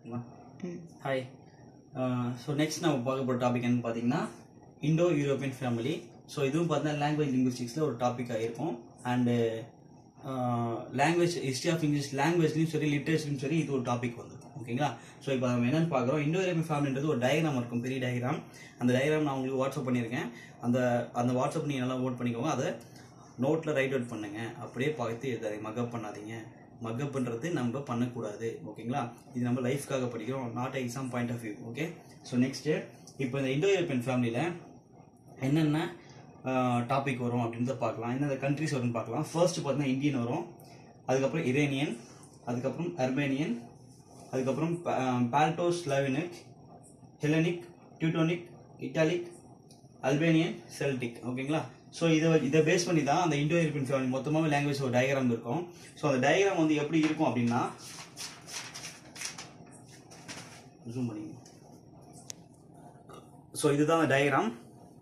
hi so next நம்ம பார்க்க போகிற டாபிக் என்னன்னு பார்த்தீங்கன்னா இண்டோ யூரோப்பியன் ஃபேமிலி ஸோ இதுவும் பார்த்தீங்கன்னா லாங்குவேஜ் லிங்குவிஸ்டிக்ஸில் ஒரு டாப்பிக்காக இருக்கும் and language history of English லாங்குவேஜ்லையும் சரி லிட்ரேச்சர்லையும் சரி இது ஒரு டாபிக் வந்திருக்கும் ஓகேங்களா ஸோ இப்போ நம்ம என்னன்னு பார்க்குறோம் இண்டோ யூரோப்பியன் ஃபேமிலின்றது ஒரு டயக்ராம் இருக்கும் பெரிய டயக்ராம் அந்த டயக்ராம் நான் உங்களுக்கு வாட்ஸ்அப் பண்ணியிருக்கேன் அந்த அந்த வாட்ஸ்அப் நீங்கள் நல்லா நோட் பண்ணிக்கோங்க அதை நோட்டில் ரைட் அவுட் பண்ணுங்க அப்படியே பார்த்து இதை மக்கப் பண்ணாதீங்க மக்கப் பண்ணுறது நம்ம பண்ணக்கூடாது ஓகேங்களா இது நம்ம லைஃப்காக படிக்கிறோம் not exam point of view okay so next இப்போ இந்த இண்டோ யூரோப்பியன் ஃபேமிலியில் என்னென்ன டாபிக் வரும் அப்படின்றத பார்க்கலாம் என்னென்ன கண்ட்ரிஸ் வரும்னு பார்க்கலாம் ஃபர்ஸ்ட் பார்த்தீங்கன்னா இந்தியன் வரும் அதுக்கப்புறம் இரேனியன் அதுக்கப்புறம் அர்மேனியன் அதுக்கப்புறம் Balto Slavonic Hellenic Teutonic Italic Albanian Celtic ஓகேங்களா ஸோ இதை இதை பேஸ் பண்ணி தான் அந்த இண்டோ யூரோப்பியன் ஃபேமிலி மொத்தமாகவே லாங்குவேஜ் ஒரு டயக்ராம் இருக்கும் ஸோ அந்த டயக்ராம் வந்து எப்படி இருக்கும் அப்படின்னா ஜூம் பண்ணிங்க ஸோ இதுதான் அந்த டயக்ராம்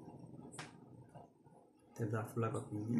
தெரியுதா ஃபுல்லாக பார்ப்பீங்க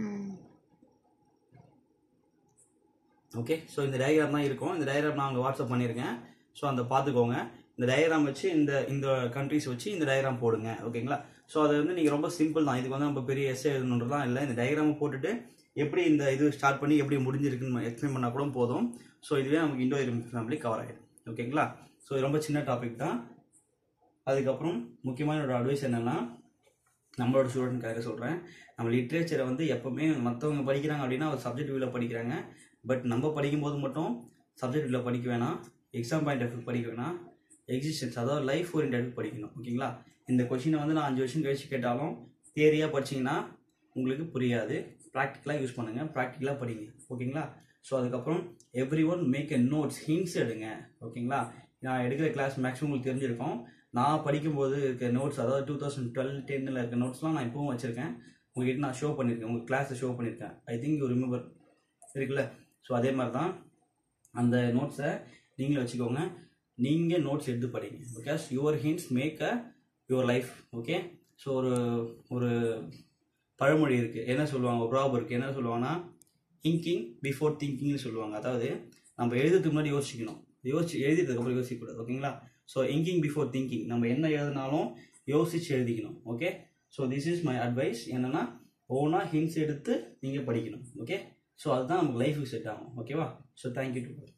ஓகே ஸோ இந்த டயக்ராம் தான் இருக்கும் இந்த டயக்ராம் நான் உங்களுக்கு வாட்ஸ்அப் பண்ணியிருக்கேன் ஸோ அந்த பார்த்துக்கோங்க இந்த டயக்ராம் வச்சு இந்த இந்த கண்ட்ரிஸ் வச்சு இந்த டயக்ராம் போடுங்க ஓகேங்களா ஸோ அது வந்து நீங்கள் ரொம்ப சிம்பிள் தான் இதுக்கு வந்து நம்ம பெரிய எஸ்ஏ எழுதணுன்றலாம் இல்லை இந்த டயக்ராமை போட்டுட்டு எப்படி இந்த இது ஸ்டார்ட் பண்ணி எப்படி முடிஞ்சிருக்குன்னு எக்ஸ்பிளைன் பண்ணால் கூட போதும் ஸோ இதுவே நமக்கு இண்டோ யூரோப்பியன் ஃபேமிலி கவர் ஆகிடும் ஓகேங்களா ஸோ இது ரொம்ப சின்ன டாபிக் தான் அதுக்கப்புறம் முக்கியமான ஒரு அட்வைஸ் என்னென்னா நம்மளோட ஸ்டூடெண்ட்காக சொல்கிறேன் நம்ம லிட்ரேச்சரை வந்து எப்போவுமே மற்றவங்க படிக்கிறாங்க அப்படின்னா ஒரு சப்ஜெக்ட் வியூவில் படிக்கிறாங்க பட் நம்ம படிக்கும்போது மட்டும் சப்ஜெக்ட் வியூவில் படிக்க வேணாம் எக்ஸாம் பாயிண்ட் ஆஃப் படிக்க வேணாம் எக்ஸிஸ்டன்ஸ் அதாவது லைஃப் ஓரியன்ட் படிக்கணும் ஓகேங்களா இந்த கொஷினை வந்து நான் அஞ்சு வருஷம் கழிச்சு கேட்டாலும் தியரியாக படிச்சிங்கன்னா உங்களுக்கு புரியாது ப்ராக்டிக்கலாக யூஸ் பண்ணுங்கள் ப்ராக்டிக்கலாக படிங்க ஓகேங்களா ஸோ அதுக்கப்புறம் everyone make a notes hints எடுங்க ஓகேங்களா நான் எடுக்கிற கிளாஸ் மேக்ஸிமம் உங்களுக்கு தெரிஞ்சிருக்கும் நான் படிக்கும்போது இருக்க நோட்ஸ் அதாவது டூ தௌசண்ட் டுவெல் டென்னில் இருக்க நோட்ஸ்லாம் நான் இப்பவும் வச்சுருக்கேன் உங்ககிட்ட நான் ஷோ பண்ணியிருக்கேன் உங்கள் கிளாஸில் ஷோ பண்ணியிருக்கேன் ஐ திங்க் யூ ரிமெம்பர் இருக்குல்ல ஸோ அதே மாதிரி தான் அந்த நோட்ஸை நீங்களும் வச்சுக்கோங்க நீங்கள் நோட்ஸ் எடுத்து படிங்க because your hints make a your life okay so ஒரு ஒரு பழமொழி இருக்குது என்ன சொல்லுவாங்க ஒரு ப்ராப் இருக்குது என்ன சொல்லுவாங்கன்னா திங்கிங் பிஃபோர் திங்கிங்னு சொல்லுவாங்க அதாவது நம்ம எழுதுறதுக்கு முன்னாடி யோசிக்கணும் யோசிச்சு எழுதிட்டதுக்கப்புறம் யோசிக்கக்கூடாது ஓகேங்களா ஸோ இங்கிங் பிஃபோர் திங்கிங் நம்ம என்ன எழுதினாலும் யோசிச்சு எழுதிக்கணும் okay so this is my advice என்னென்னா ஓனாக ஹிண்ட்ஸ் எடுத்து நீங்கள் படிக்கணும் ஓகே ஸோ அதுதான் நமக்கு லைஃபுக்கு செட் ஆகும் ஓகேவா ஸோ தேங்க்யூ டு